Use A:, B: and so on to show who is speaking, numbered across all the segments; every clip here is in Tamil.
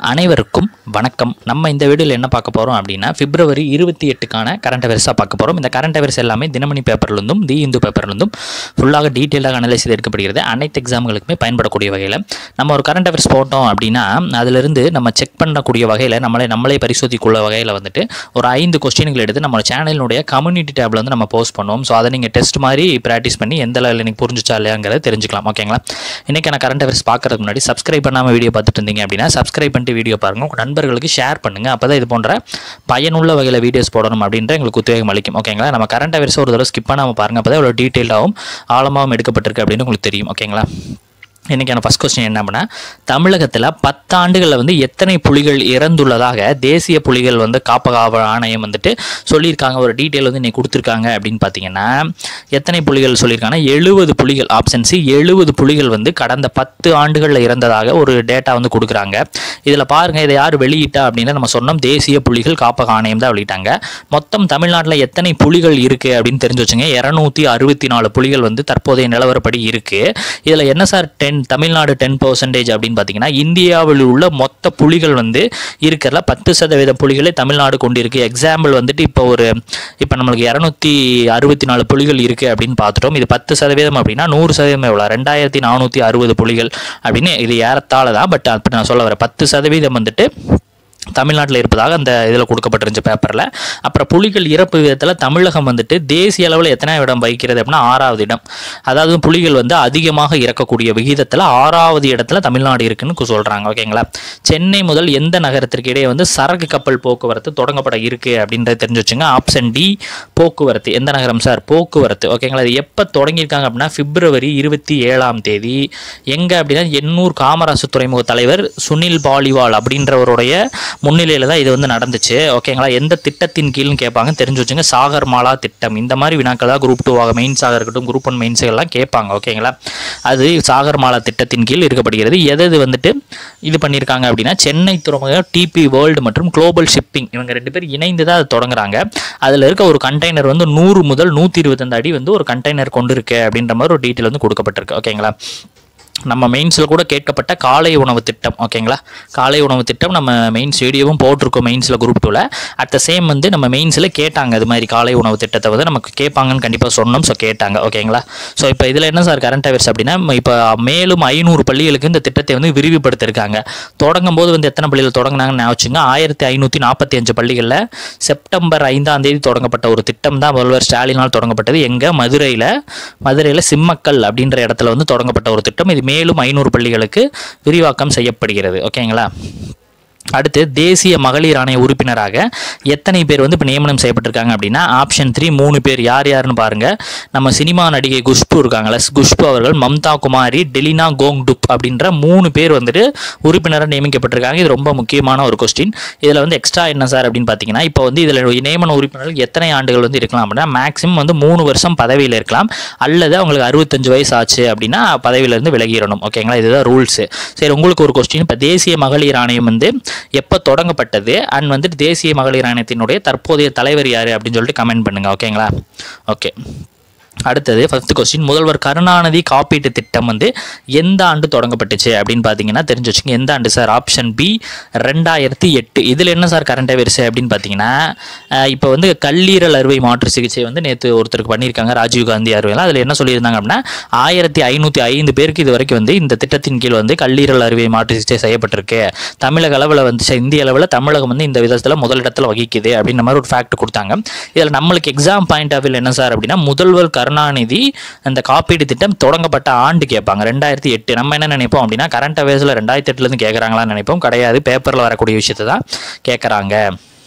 A: அனைவருக்கும் வணக்கம் நம்ம இந்த வீடியோவில் என்ன பார்க்க போகிறோம் அப்படின்னா பிப்ரவரி இருபத்தி எட்டுக்கான கரண்ட் அஃபேர்ஸாக பார்க்க போகிறோம் இந்த கரண்ட் அஃபேர்ஸ் எல்லாமே தினமணி பேப்பர்லேருந்தும் தி இந்து பேப்பர்லேருந்தும் ஃபுல்லாக டீட்டெயிலாக அனலைஸ் செய்து எடுக்கப்படுகிறது அனைத்து எக்ஸாம்களுக்குமே பயன்படக்கூடிய வகையில் நம்ம ஒரு கரண்ட் அஃபேர்ஸ் போட்டோம் அப்படின்னா அதிலிருந்து நம்ம செக் பண்ணக்கூடிய வகையில் நம்மளே நம்மளே பரிசோதிக்குள்ள வகையில் வந்துட்டு ஒரு ஐந்து கொஸ்டின்கள் எடுத்து நம்ம சேனலினுடைய கம்யூனிட்டி டேப்ல வந்து நம்ம போஸ்ட் பண்ணுவோம் ஸோ அதை நீங்கள் டெஸ்ட் மாதிரி ப்ராக்டிஸ் பண்ணி எந்த லெவலில் எனக்கு புரிஞ்சுச்சா இல்லையாங்கிறத தெரிஞ்சுக்கலாம் ஓகேங்களா இன்றைக்கான கரண்ட் அஃபேர்ஸ் பார்க்கறதுக்கு முன்னாடி சப்ஸ்கிரைப் பண்ணாமல் வீடியோ பார்த்துட்டு இருந்தீங்க அப்படின்னா சப்ஸ்கிரைப் பண்ணிட்டு வீடியோ பாருங்கள் உங்கள் நண்பர்களுக்கு ஷேர் பண்ணுங்கள் அப்போ தான் இது போன்ற பயனுள்ள வகையில் வீடியோஸ் போடணும் அப்படின்ற எங்களுக்கு உத்வேகம் அளிக்கும் ஓகேங்களா நம்ம கரண்ட் அஃபேர்ஸ் ஒரு தடவை ஸ்கிப் பண்ணாமல் பாருங்கள் அப்போ தான் இவ்வளோ டீட்டெயிலாகவும் ஆழமாகவும் எடுக்கப்பட்டிருக்கு அப்படின்னு உங்களுக்கு தெரியும் ஓகேங்களா இன்றைக்கான ஃபஸ்ட் கொஸ்டின் என்ன அப்படின்னா தமிழகத்தில் பத்தாண்டுகளில் வந்து எத்தனை புலிகள் இறந்துள்ளதாக தேசிய புலிகள் வந்து காப்பக ஆணையம் வந்துட்டு சொல்லியிருக்காங்க ஒரு டீட்டெயில் வந்து இன்னைக்கு கொடுத்துருக்காங்க அப்படின்னு பார்த்தீங்கன்னா எத்தனை புலிகள் சொல்லியிருக்காங்கன்னா எழுபது புலிகள் ஆப்ஷன் சி எழுபது புலிகள் வந்து கடந்த பத்து ஆண்டுகளில் இறந்ததாக ஒரு டேட்டா வந்து கொடுக்குறாங்க இதில் பாருங்கள் இதை யார் வெளியிட்டா அப்படின்னு நம்ம சொன்னோம் தேசிய புலிகள் காப்பக ஆணையம் தான் வெளியிட்டாங்க மொத்தம் தமிழ்நாட்டில் எத்தனை புலிகள் இருக்குது அப்படின்னு தெரிஞ்சு வச்சுங்க இரநூத்தி அறுபத்தி நாலு புலிகள் வந்து தற்போதைய நிலவரப்படி இருக்குது இதில் என்ன sir ten Tamil Nadu ten percentage அப்படின்னு பார்த்தீங்கன்னா இந்தியாவில் உள்ள மொத்த புலிகள் வந்து இருக்கிறதுல பத்து சதவீத புலிகளே தமிழ்நாடு கொண்டு இருக்கு எக்ஸாம்பிள் வந்துட்டு இப்போ ஒரு இப்போ நம்மளுக்கு இரநூத்தி அறுபத்தி நாலு புலிகள் இருக்குது அப்படின்னு பார்த்துட்டோம் இது பத்து சதவீதம் அப்படின்னா நூறு சதவீதம் எவ்வளோ ரெண்டாயிரத்தி நானூற்றி அறுபது புலிகள் அப்படின்னு இது ஏறத்தாழ தான் பட் அப்படி நான் சொல்ல வரேன் பத்து சதவீதம் வந்துட்டு தமிழ்நாட்டில் இருப்பதாக அந்த இதில் கொடுக்கப்பட்டிருந்துச்சு பேப்பரில் அப்புறம் புலிகள் இறப்பு விதத்தில் தமிழகம் வந்துட்டு தேசிய அளவில் எத்தனை இடம் வகிக்கிறது அப்படின்னா ஆறாவது இடம் அதாவது புலிகள் வந்து அதிகமாக இறக்கக்கூடிய விகிதத்தில் ஆறாவது இடத்துல தமிழ்நாடு இருக்குன்னு சொல்கிறாங்க ஓகேங்களா சென்னை முதல் எந்த நகரத்திற்கு இடையே வந்து சரக்கு கப்பல் போக்குவரத்து தொடங்கப்பட இருக்குது அப்படின்றத தெரிஞ்சு வச்சுங்க ஆப்ஷன் டி போக்குவரத்து எந்த நகரம் சார் போக்குவரத்து ஓகேங்களா இது எப்போ தொடங்கியிருக்காங்க அப்படின்னா பிப்ரவரி இருபத்தி ஏழாம் தேதி எங்கே அப்படின்னா எண்ணூர் காமராசு துறைமுக தலைவர் சுனில் பாலிவால் அப்படின்றவருடைய முன்னிலையில் தான் இது வந்து நடந்துச்சு ஓகேங்களா எந்த திட்டத்தின் கீழ்னு கேட்பாங்க தெரிஞ்சு வச்சுங்க சாகர் மாலா திட்டம் இந்த மாதிரி வினாக்கள் தான் குரூப் டூ ஆக மெயின்ஸாக இருக்கட்டும் குரூப் ஒன் மெயின்ஸ் எல்லாம் கேட்பாங்க ஓகேங்களா அது சாகர் மாலா திட்டத்தின் கீழ் இருக்கப்படுகிறது எது எது வந்துட்டு இது பண்ணியிருக்காங்க அப்படின்னா சென்னை துறைமுகம் டிபி வேர்ல்டு மற்றும் குளோபல் ஷிப்பிங் இவங்க ரெண்டு பேரும் இணைந்து தான் அது தொடங்குறாங்க அதில் இருக்க ஒரு கண்டெய்னர் வந்து நூறு முதல் நூற்றி இருபத்தஞ்சு அடி வந்து ஒரு கண்டெய்னர் கொண்டு இருக்கு அப்படின்ற மாதிரி ஒரு டீட்டெயில் வந்து கொடுக்கப்பட்டிருக்கு ஓகேங்களா நம்ம மெயின்ஸில் கூட கேட்கப்பட்ட காலை உணவு திட்டம் ஓகேங்களா காலை உணவு திட்டம் நம்ம மெயின்ஸ் வீடியோவும் போட்டிருக்கோம் மெயின்ஸில் குரூப் டூவில் அட் த சேம் வந்து நம்ம மெயின்ஸில் கேட்டாங்க இது மாதிரி காலை உணவு திட்டத்தை வந்து நமக்கு கேட்பாங்கன்னு கண்டிப்பாக சொன்னோம் ஸோ கேட்டாங்க ஓகேங்களா ஸோ இப்போ இதில் என்ன சார் கரண்ட் அஃபேர்ஸ் அப்படின்னா இப்போ மேலும் ஐநூறு பள்ளிகளுக்கு இந்த திட்டத்தை வந்து விரிவுபடுத்திருக்காங்க தொடங்கும் போது வந்து எத்தனை பள்ளிகள் தொடங்கினாங்கன்னு வச்சுங்க ஆயிரத்தி ஐநூற்றி நாற்பத்தி அஞ்சு பள்ளிகளில் செப்டம்பர் ஐந்தாம் தேதி தொடங்கப்பட்ட ஒரு திட்டம் தான் முதல்வர் ஸ்டாலினால் தொடங்கப்பட்டது எங்கே மதுரையில் மதுரையில் சிம்மக்கல் அப்படின்ற இடத்துல வந்து தொடங்கப்பட்ட ஒரு திட்டம் இது மேலும் ஐநூறு பள்ளிகளுக்கு விரிவாக்கம் செய்யப்படுகிறது ஓகேங்களா அடுத்து தேசிய மகளிர் ஆணைய உறுப்பினராக எத்தனை பேர் வந்து இப்போ நியமனம் செய்யப்பட்டிருக்காங்க அப்படின்னா ஆப்ஷன் த்ரீ மூணு பேர் யார் யாருன்னு பாருங்க நம்ம சினிமா நடிகை குஷ்பு இருக்காங்களா குஷ்பு அவர்கள் மம்தா குமாரி டெலினா கோங்டுப் அப்படின்ற மூணு பேர் வந்துட்டு உறுப்பினராக நியமிக்கப்பட்டிருக்காங்க இது ரொம்ப முக்கியமான ஒரு கொஸ்டின் இதில் வந்து எக்ஸ்ட்ரா என்ன சார் அப்படின்னு பார்த்தீங்கன்னா இப்போ வந்து இதில் நியமன உறுப்பினர்கள் எத்தனை ஆண்டுகள் வந்து இருக்கலாம் அப்படின்னா மேக்ஸிமம் வந்து மூணு வருஷம் பதவியில் இருக்கலாம் அல்லது அவங்களுக்கு அறுபத்தஞ்சு வயசு ஆச்சு அப்படின்னா பதவியிலேருந்து விலகிடணும் ஓகேங்களா இதுதான் ரூல்ஸு சரி உங்களுக்கு ஒரு கொஸ்டின் இப்போ தேசிய மகளிர் ஆணையம் வந்து எப்போ தொடங்கப்பட்டது அண்ட் வந்துட்டு தேசிய மகளிர் ஆணையத்தினுடைய தற்போதைய தலைவர் யார் அப்படின்னு சொல்லிட்டு கமெண்ட் பண்ணுங்க ஓகேங்களா ஓகே அடுத்தது ஃபர்ஸ்ட் கொஸ்டின் முதல்வர் கருணாநிதி காப்பீட்டு திட்டம் வந்து எந்த ஆண்டு தொடங்கப்பட்டுச்சு அப்படின்னு பார்த்தீங்கன்னா தெரிஞ்சு வச்சுங்க எந்த ஆண்டு சார் ஆப்ஷன் பி ரெண்டாயிரத்தி எட்டு இதில் என்ன சார் கரண்ட் அஃபேர்ஸ் அப்படின்னு பார்த்தீங்கன்னா அஹ் இப்போ வந்து கல்லீரல் அறுவை மாற்று சிகிச்சை வந்து நேற்று ஒருத்தருக்கு பண்ணியிருக்காங்க ராஜீவ் காந்தி அறுவையில் அதில் என்ன சொல்லியிருந்தாங்க அப்படின்னா ஆயிரத்தி ஐநூற்றி ஐந்து பேருக்கு இது வரைக்கும் வந்து இந்த திட்டத்தின் கீழ் வந்து கல்லீரல் அறுவை மாற்று சிகிச்சை செய்யப்பட்டிருக்கு தமிழக அளவில் வந்து சரி, இந்திய அளவில் தமிழகம் வந்து இந்த விதத்தில் முதலிடத்தில் வகிக்குது அப்படின்ற மாதிரி ஒரு ஃபேக்ட் கொடுத்தாங்க இதில் நம்மளுக்கு எக்ஸாம் பாயிண்ட் ஆஃப் வியூ என்ன சார் அப்படின்னா முதல்வர் கருணாநிதி அந்த காப்பீடு திட்டம் தொடங்கப்பட்ட ஆண்டு கேட்பாங்க ரெண்டாயிரத்தி எட்டு நம்ம என்ன நினைப்போம் அப்படின்னா கரண்ட் அஃபேர்ஸில் ரெண்டாயிரத்தி எட்டுலேருந்து கேட்குறாங்களான்னு நினைப்போம் கிடையாது பேப்பரில் வரக்கூடிய விஷயத்தை தான் கேட்குறாங்க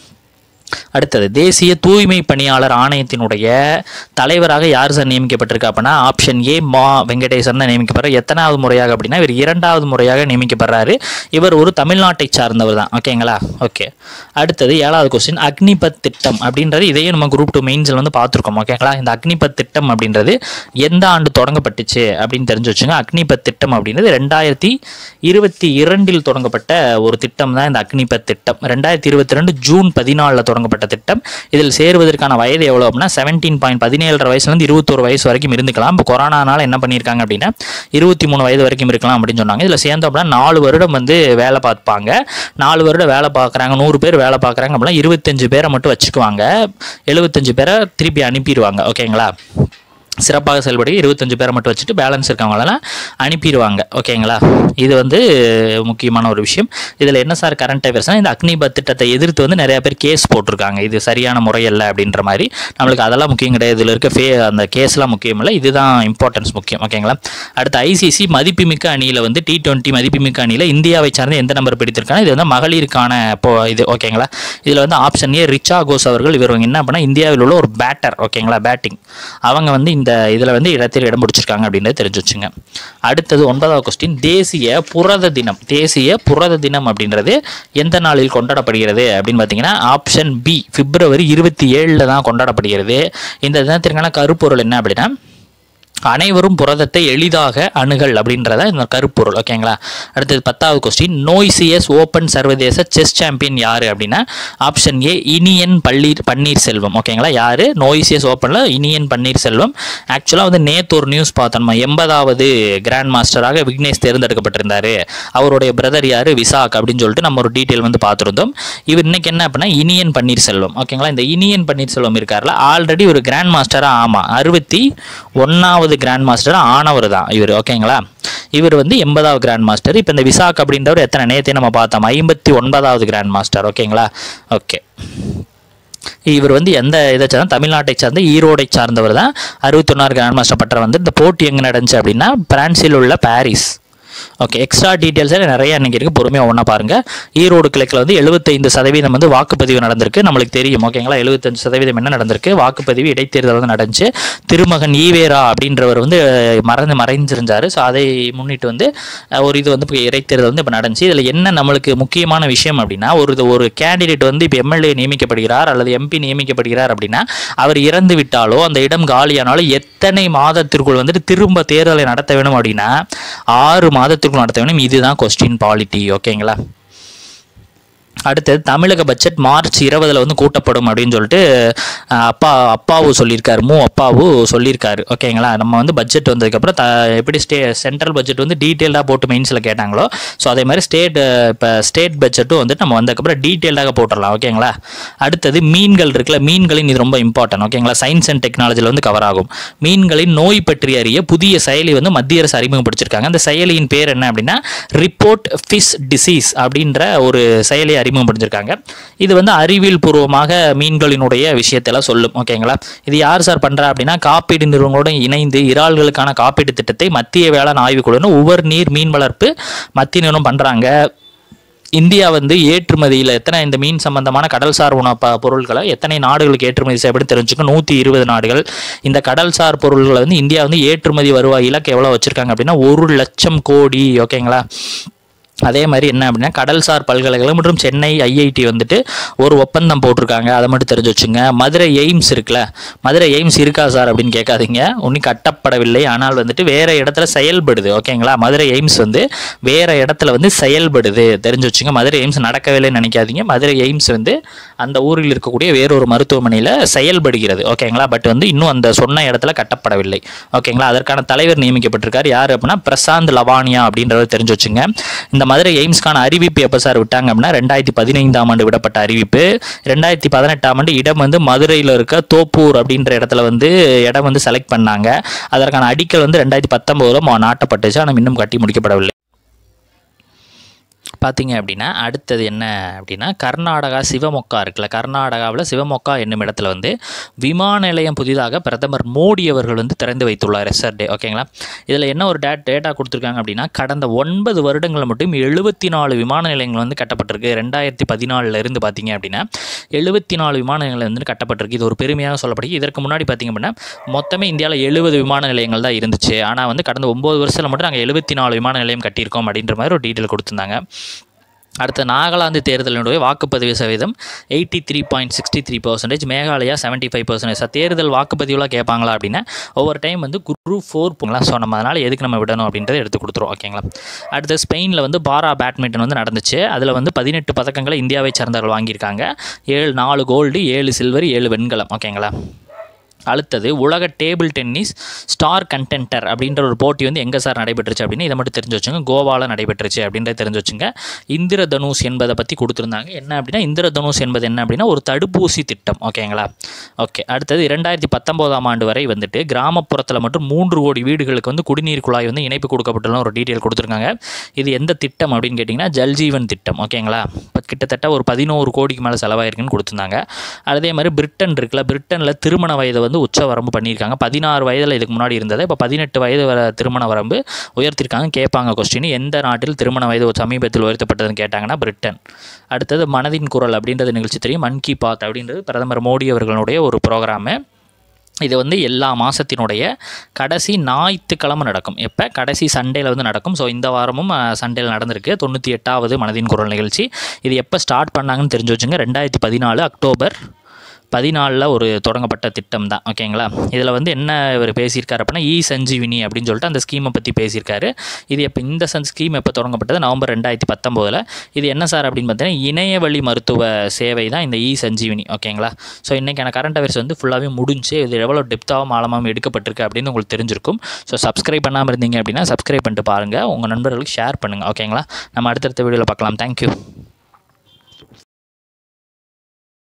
A: அடுத்தது தேசிய தூய்மை பணியாளர் ஆணையத்தினுடைய தலைவராக யார் சார் நியமிக்கப்பட்டிருக்கா அப்படின்னா ஆப்ஷன் ஏ மா வெங்கடேசன் தான் நியமிக்கப்படுறார் எத்தனாவது முறையாக அப்படின்னா இவர் இரண்டாவது முறையாக நியமிக்கப்படுறாரு இவர் ஒரு தமிழ்நாட்டை சார்ந்தவர் தான் ஓகேங்களா ஓகே அடுத்தது ஏழாவது கொஸ்டின் அக்னிபத் திட்டம் அப்படின்றது இதையும் நம்ம குரூப் டூ மெயின்ஸில் வந்து பார்த்துருக்கோம் ஓகேங்களா இந்த அக்னிபத் திட்டம் அப்படின்றது எந்த ஆண்டு தொடங்கப்பட்டுச்சு அப்படின்னு தெரிஞ்சு வச்சுங்க அக்னிபத் திட்டம் அப்படின்றது ரெண்டாயிரத்தி இருபத்தி இரண்டில் தொடங்கப்பட்ட ஒரு திட்டம் தான் இந்த அக்னிபத் திட்டம் ரெண்டாயிரத்தி இருபத்தி ரெண்டு ஜூன் பதினாலில் தொடங்கப்பட்ட திட்டம் இதில் சேருவதற்கான வயது எவ்வளோ அப்படின்னா செவன்டீன் பாயிண்ட் பதினேழரை வயசுலேருந்து இருபத்தோரு வயசு வரைக்கும் இருந்துக்கலாம் இப்போ கொரோனானால என்ன பண்ணியிருக்காங்க அப்படின்னா இருபத்தி மூணு வயது வரைக்கும் இருக்கலாம் அப்படின்னு சொன்னாங்க இதில் சேர்ந்தோம் அப்படின்னா நாலு வருடம் வந்து வேலை பார்ப்பாங்க நாலு வருடம் வேலை பார்க்குறாங்க நூறு பேர் வேலை பார்க்குறாங்க அப்படின்னா இருபத்தஞ்சு பேரை மட்டும் வச்சுக்குவாங்க எழுபத்தஞ்சு பேரை திருப்பி அனுப்பிடுவாங்க ஓகேங்களா சிறப்பாக செயல்பட இருபத்தஞ்சு பேரை மட்டும் வச்சுட்டு பேலன்ஸ் இருக்கவங்களெல்லாம் அனுப்பிடுவாங்க ஓகேங்களா இது வந்து முக்கியமான ஒரு விஷயம் இதில் என்ன சார் கரண்ட் அஃபேர்ஸ்னால் இந்த அக்னிபத் திட்டத்தை எதிர்த்து வந்து நிறைய பேர் கேஸ் போட்டிருக்காங்க இது சரியான முறையல்ல அப்படின்ற மாதிரி நம்மளுக்கு அதெல்லாம் முக்கியம் கிடையாது இதில் இருக்க ஃபே அந்த கேஸ்லாம் முக்கியம் இல்லை இதுதான் இம்பார்ட்டன்ஸ் முக்கியம் ஓகேங்களா அடுத்து ஐசிசி மதிப்புமிக்க அணியில் வந்து டி டுவெண்ட்டி மதிப்புமிக்க அணியில் இந்தியாவை சார்ந்த எந்த நம்பர் பிடித்திருக்காங்க இது வந்து மகளிருக்கான இப்போ இது ஓகேங்களா இதில் வந்து ஆப்ஷன் ஏ ரிச்சா கோஸ் அவர்கள் இவர் என்ன பண்ணால் இந்தியாவில் உள்ள ஒரு பேட்டர் ஓகேங்களா பேட்டிங் அவங்க வந்து இந்த இதில் வந்து இடத்தில் இடம் பிடிச்சிருக்காங்க அப்படின்றது தெரிஞ்சு வச்சுங்க அடுத்தது ஒன்பதாவது கொஸ்டின் தேசிய புரத தினம் தேசிய புரத தினம் அப்படின்றது எந்த நாளில் கொண்டாடப்படுகிறது அப்படின்னு பார்த்தீங்கன்னா ஆப்ஷன் பி பிப்ரவரி இருபத்தி ஏழில் தான் கொண்டாடப்படுகிறது இந்த தினத்திற்கான கருப்பொருள் என்ன அப்படின்னா அனைவரும் புரதத்தை எளிதாக அணுகல் அப்படின்றத இந்த கருப்பொருள் ஓகேங்களா அடுத்தது பத்தாவது கொஸ்டின் நோய்சியஸ் ஓப்பன் சர்வதேச செஸ் சாம்பியன் யார் அப்படின்னா ஆப்ஷன் ஏ இனியன் பள்ளி பன்னீர்செல்வம் ஓகேங்களா யார் நோய்சியஸ் ஓப்பனில் இனியன் பன்னீர்செல்வம் ஆக்சுவலாக வந்து நேத்து ஒரு நியூஸ் பார்த்தோம் நம்ம எண்பதாவது கிராண்ட் மாஸ்டராக விக்னேஷ் தேர்ந்தெடுக்கப்பட்டிருந்தார் அவருடைய பிரதர் யார் விசாக் அப்படின்னு சொல்லிட்டு நம்ம ஒரு டீட்டெயில் வந்து பார்த்துருந்தோம் இவர் இன்னைக்கு என்ன அப்படின்னா இனியன் பன்னீர்செல்வம் ஓகேங்களா இந்த இனியன் பன்னீர்செல்வம் இருக்கார்ல ஆல்ரெடி ஒரு கிராண்ட் மாஸ்டராக ஆமாம் அறுபத்தி ஒன்றாவது கிராண்ட் மாஸ்டர் ஆனவர் தான் இவர் ஓகேங்களா இவர் வந்து எண்பதாவது கிராண்ட் மாஸ்டர் இப்போ இந்த விசாக் அப்படின்றவர் எத்தனை நேரத்தை நம்ம பார்த்தோம் ஐம்பத்தி ஒன்பதாவது கிராண்ட் மாஸ்டர் ஓகேங்களா ஓகே இவர் வந்து எந்த இதை சார்ந்த தமிழ்நாட்டை சார்ந்த ஈரோடை சார்ந்தவர் தான் அறுபத்தொன்னாறு கிராண்ட் மாஸ்டர் பட்டம் வந்து இந்த போட்டி எங்கே நடந்துச்சு அப்படின்னா பிரான்சில் உள்ள பாரிஸ் ஓகே எக்ஸ்ட்ரா டீட்டெயில்ஸில் நிறைய இன்னைக்கு இருக்குது பொறுமையாக ஒன்றா பாருங்கள் ஈரோடு கிழக்கில் வந்து எழுபத்தைந்து சதவீதம் வந்து வாக்குப்பதிவு நடந்திருக்கு நம்மளுக்கு தெரியும் ஓகேங்களா எழுபத்தஞ்சு சதவீதம் என்ன நடந்திருக்கு வாக்குப்பதிவு இடைத்தேர்தல் வந்து நடந்துச்சு திருமகன் ஈவேரா அப்படின்றவர் வந்து அஹ், மறந்து மறைஞ்சிருந்தார் ஸோ அதை முன்னிட்டு வந்து அஹ், ஒரு இது வந்து இப்போ இடைத்தேர்தல் வந்து இப்போ நடந்துச்சு இதில் என்ன நம்மளுக்கு முக்கியமான விஷயம் அப்படின்னா ஒரு இது- ஒரு கேண்டிடேட் வந்து இப்போ எம்எல்ஏ நியமிக்கப்படுகிறார் அல்லது எம்பி நியமிக்கப்படுகிறார் அப்படின்னா அவர் இறந்து விட்டாலோ அந்த இடம் காலியானாலோ எத்தனை மாதத்திற்குள் வந்துட்டு திரும்ப தேர்தலை நடத்த வேணும் அப்படின்னா ஆறு மாதத்திற்குள் நடத்த வேணும் இதுதான் கொஸ்டின் பாலிட்டி ஓகேங்களா அடுத்தது தமிழக பட்ஜெட் மார்ச் இருபதுல வந்து கூட்டப்படும் அப்படின்னு சொல்லிட்டு அஹ், அப்பா அப்பாவு சொல்லியிருக்காரு மு அப்பாவு சொல்லியிருக்காரு ஓகேங்களா நம்ம வந்து பட்ஜெட் வந்ததுக்கப்புறம் த எப்படி ஸ்டே சென்ட்ரல் பட்ஜெட் வந்து டீட்டெயில்டாக போட்டு மெயின்ஸில் கேட்டாங்களோ ஸோ அதே மாதிரி ஸ்டேட் இப்போ ஸ்டேட் பட்ஜெட்டும் வந்துட்டு நம்ம வந்ததுக்கப்புறம் டீட்டெயில்டாக போட்டுடலாம் ஓகேங்களா அடுத்தது மீன்கள் இருக்குல்ல மீன்களின் இது ரொம்ப இம்பார்ட்டன்ட் ஓகேங்களா சயின்ஸ் அண்ட் டெக்னாலஜியில் வந்து கவர் ஆகும் மீன்களின் நோய் பற்றி அறிய புதிய செயலி வந்து மத்திய அரசு அறிமுகப்படுத்திருக்காங்க அந்த செயலியின் பேர் என்ன அப்படின்னா ரிப்போர்ட் ஃபிஷ் டிசீஸ் அப்படின்ற ஒரு செயலியை அறிமுகப்படுத்திருக்காங்க இது வந்து அறிவியல் பூர்வமாக மீன்களினுடைய விஷயத்தெல்லாம் சொல்லும் ஓகேங்களா இது யார் சார் பண்றா அப்படின்னா காப்பீடு நிறுவனங்களோட இணைந்து இறால்களுக்கான காப்பீட்டு திட்டத்தை மத்திய வேளாண் ஆய்வுக்குழுன்னு உவர் நீர் மீன் வளர்ப்பு மத்திய நிறுவனம் பண்றாங்க இந்தியா வந்து ஏற்றுமதியில் எத்தனை இந்த மீன் சம்பந்தமான கடல்சார் உணவு ப- பொருட்களை எத்தனை நாடுகளுக்கு ஏற்றுமதி செய்யப்படும் தெரிஞ்சுக்க நூற்றி இருபது நாடுகள் இந்த கடல்சார் பொருட்களை வந்து இந்தியா வந்து ஏற்றுமதி வருவாய் இலக்கு எவ்வளோ வச்சுருக்காங்க அப்படின்னா ஒரு லட்சம் கோடி ஓகேங்களா அதே மாதிரி என்ன அப்படின்னா கடல்சார் பல்கலைக்கழகம் மற்றும் சென்னை ஐஐடி வந்துட்டு ஒரு ஒப்பந்தம் போட்டிருக்காங்க அதை மட்டும் தெரிஞ்சு வச்சுங்க மதுரை எய்ம்ஸ் இருக்குல்ல மதுரை எய்ம்ஸ் இருக்கா சார் அப்படின்னு கேட்காதீங்க ஒன்றும் கட்டப்படவில்லை ஆனால் வந்துட்டு வேற இடத்துல செயல்படுது ஓகேங்களா மதுரை எய்ம்ஸ் வந்து வேற இடத்துல வந்து செயல்படுது தெரிஞ்சு வச்சுங்க மதுரை எய்ம்ஸ் நடக்கவில்லைன்னு நினைக்காதீங்க மதுரை எய்ம்ஸ் வந்து அந்த ஊரில் இருக்கக்கூடிய வேறொரு மருத்துவமனையில் செயல்படுகிறது ஓகேங்களா பட் வந்து இன்னும் அந்த சொன்ன இடத்துல கட்டப்படவில்லை ஓகேங்களா அதற்கான தலைவர் நியமிக்கப்பட்டிருக்கார் யார் அப்படின்னா பிரசாந்த் லவானியா அப்படின்றவர் தெரிஞ்சு வச்சுங்க இந்த மதுரை எய்ம்ஸ்க்கான அறிவிப்பு எப்போ சார் விட்டாங்க அப்படின்னா ரெண்டாயிரத்தி பதினைந்தாம் ஆண்டு விடப்பட்ட அறிவிப்பு ரெண்டாயிரத்தி பதினெட்டாம் ஆண்டு இடம் வந்து மதுரையில் இருக்க தோப்பூர் அப்படின்ற இடத்துல வந்து இடம் வந்து செலக்ட் பண்ணாங்க அதற்கான அடிக்கல் வந்து ரெண்டாயிரத்தி பத்தொம்போதில் நாட்டப்பட்டுச்சு ஆனால் இன்னும் கட்டி முடிக்கப்படவில்லை பார்த்தீங்க அப்படின்னா அடுத்தது என்ன அப்படின்னா கர்நாடகா சிவமொக்கா இருக்குல்ல கர்நாடகாவில் சிவமொக்கா என்னும் இடத்துல வந்து விமான நிலையம் புதிதாக பிரதமர் மோடி அவர்கள் வந்து திறந்து வைத்துள்ளார் எஸ்ஆர்டே ஓகேங்களா இதில் என்ன ஒரு டேட் டேட்டா கொடுத்துருக்காங்க அப்படின்னா கடந்த ஒன்பது வருடங்கள் மட்டும் எழுபத்தி நாலு விமான நிலையங்கள் வந்து கட்டப்பட்டிருக்கு ரெண்டாயிரத்தி பதினாலில் இருந்து பார்த்தீங்க அப்படின்னா எழுபத்தி நாலு விமான நிலையங்கள் வந்து கட்டப்பட்டிருக்கு இது ஒரு பெருமையாக சொல்லப்படுது இதற்கு முன்னாடி பார்த்தீங்க அப்படின்னா மொத்தமே இந்தியாவில் எழுபது விமான நிலையங்கள் தான் இருந்துச்சு ஆனால் வந்து கடந்த ஒம்பது வருஷத்தில் மட்டும் நாங்கள் எழுபத்தி நாலு விமான நிலையம் கட்டியிருக்கோம் அப்படின்ற மாதிரி ஒரு டீட்டெயில் கொடுத்துருந்தாங்க அடுத்த நாகாலாந்து தேர்தலினுடைய வாக்குப்பதிவு சதவீதம் eighty three point sixty three percentage Meghalaya seventy five percentage தேர்தல் வாக்குப்பதிவுலாம் கேட்பாங்களா அப்படின்னா ஒவ்வொரு டைம் வந்து குரு ஃபோர் போங்களா ஸோ நம்ம அதனால் எதுக்கு நம்ம விடணும் அப்படின்றத எடுத்து கொடுத்துருவோம் ஓகேங்களா அடுத்து ஸ்பெயினில் வந்து பாரா பேட்மிண்டன் வந்து நடந்துச்சு அதில் வந்து பதினெட்டு பதக்கங்களை இந்தியாவை சேர்ந்தவர்கள் வாங்கியிருக்காங்க ஏழு நாலு கோல்டு ஏழு சில்வர் ஏழு வெண்கலம் ஓகேங்களா அடுத்தது உலக டேபிள் டென்னிஸ் ஸ்டார் கண்டென்டர் அப்படின்ற ஒரு போட்டி வந்து எங்கே சார் நடைபெற்றுச்சு அப்படின்னு இதை மட்டும் தெரிஞ்சு வச்சுங்க கோவாவில் நடைபெற்றுச்சு அப்படின்றத தெரிஞ்சு வச்சுங்க இந்திரதனுஷ் என்பதை பற்றி கொடுத்துருந்தாங்க என்ன அப்படின்னா இந்திரதனுஷ் என்பது என்ன அப்படின்னா ஒரு தடுப்பூசி திட்டம் ஓகேங்களா ஓகே அடுத்தது இரண்டாயிரத்தி பத்தொம்போதாம் ஆண்டு வரை வந்துட்டு கிராமப்புறத்தில் மட்டும் மூன்று கோடி வீடுகளுக்கு வந்து குடிநீர் குழாய் வந்து இணைப்பு கொடுக்கப்பட்டுள்ள ஒரு டீட்டெயில் கொடுத்துருக்காங்க இது எந்த திட்டம் அப்படின்னு கேட்டிங்கன்னா ஜல்ஜீவன் திட்டம் ஓகேங்களா இப்போ கிட்டத்தட்ட ஒரு பதினோரு கோடிக்கு மேலே செலவாயிருக்குன்னு கொடுத்துருந்தாங்க அதே மாதிரி பிரிட்டன் இருக்குல்ல பிரிட்டனில் திருமண வயதை வந்து உச்ச வரம்பு பண்ணியிருக்காங்க பதினாறு வயதில் இதுக்கு முன்னாடி இருந்தது இப்போ பதினெட்டு வயது வர திருமண வரம்பு உயர்த்திருக்காங்க கேட்பாங்க கொஸ்டின் எந்த நாட்டில் திருமண வயது சமீபத்தில் உயர்த்தப்பட்டதுன்னு கேட்டாங்கன்னா பிரிட்டன் அடுத்தது மனதின் குரல் அப்படின்றது நிகழ்ச்சி தெரியும் மன் கி பாத் அப்படின்றது பிரதமர் மோடி அவர்களுடைய ஒரு ப்ரோக்ராமு இது வந்து எல்லா மாதத்தினுடைய கடைசி ஞாயிற்றுக்கிழமை நடக்கும் எப்போ கடைசி சண்டேல வந்து நடக்கும் ஸோ இந்த வாரமும் சண்டேல நடந்திருக்கு தொண்ணூற்றி எட்டாவது மனதின் குரல் நிகழ்ச்சி இது எப்போ ஸ்டார்ட் பண்ணாங்கன்னு தெரிஞ்சு வச்சுங்க ரெண்டாயிரத்தி பதினாலு அக்டோபர் பதினாலில் ஒரு தொடங்கப்பட்ட திட்டம் தான் ஓகேங்களா இதில் வந்து என்ன இவர் பேசியிருக்காரு அப்படின்னா இ சஞ்சீவினி அப்படின்னு சொல்லிட்டு அந்த ஸ்கீமை பற்றி பேசியிருக்காரு இது எப்போ இந்த சன் ஸ்கீம் எப்போ தொடங்கப்பட்டது நவம்பர் ரெண்டாயிரத்தி பத்தொம்போதில் இது என்ன சார் அப்படின்னு பார்த்தீங்கன்னா இணைய வழி மருத்துவ சேவை தான் இந்த இ சஞ்சீவினி ஓகேங்களா ஸோ இன்றைக்கான கரண்ட் அஃபேர்ஸ் வந்து ஃபுல்லாகவே முடிஞ்சு இது எவ்வளோ டெப்த்தாகவும் ஆழமாகவும் எடுக்கப்பட்டிருக்கு அப்படின்னு உங்களுக்கு தெரிஞ்சிருக்கும் ஸோ சப்ஸ்கிரைப் பண்ணாமல் இருந்தீங்க அப்படின்னா சப்ஸ்கிரைப் பண்ணிட்டு பாருங்கள் உங்கள் நண்பர்களுக்கு ஷேர் பண்ணுங்கள் ஓகேங்களா நம்ம அடுத்தடுத்த வீடியோவில் பார்க்கலாம் தேங்க்யூ